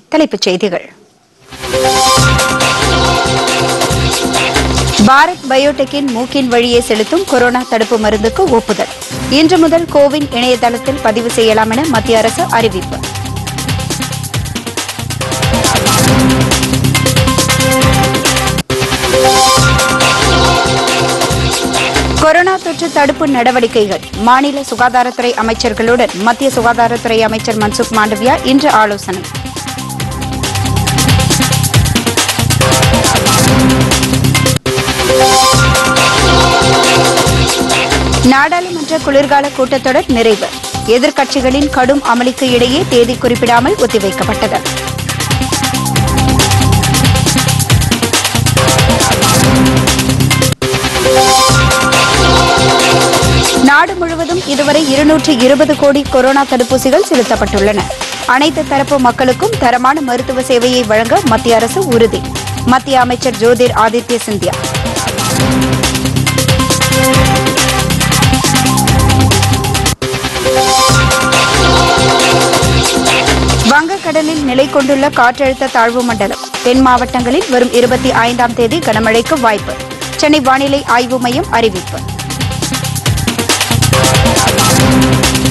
தலைப்புச் செய்திகள் பாரத் பயோடெக்கின் மூக்கின் வழியே செலுத்தும் கொரோனா தடுப்பு மருந்துக்கு ஒப்புதல் இன்று முதல் கோவின் இணையதளத்தில் பதிவு செய்யலாம் என மத்திய அரசு அறிவிப்பு கொரோனா தொற்று தடுப்பு நடவடிக்கைகள் மாநில சுகாதாரத்துறை அமைச்சர்களுடன் மத்திய சுகாதாரத்துறை அமைச்சர் மன்சுக் மாண்டவியா இன்று ஆலோசனை நாடாளுமன்ற குளிர்கால கூட்டத்தொடர் நிறைவு எதிர்க்கட்சிகளின் கடும் அமளிக்கு இடையே தேதி குறிப்பிடாமல் ஒத்திவைக்கப்பட்டது நாடு முழுவதும் இதுவரை இருநூற்று இருபது கோடி கொரோனா தடுப்பூசிகள் செலுத்தப்பட்டுள்ளன அனைத்து தரப்பு மக்களுக்கும் தரமான மருத்துவ சேவையை வழங்க மத்திய அரசு உறுதி மத்திய அமைச்சர் ஜோதிர் ஆதித்ய சிந்தியா வங்கக்கடலில் நிலை கொண்டுள்ள காற்றழுத்த தாழ்வு மண்டலம் தென் மாவட்டங்களில் வரும் இருபத்தி ஐந்தாம் தேதி கனமழைக்கு வாய்ப்பு சென்னை வானிலை ஆய்வு மையம் அறிவிப்பு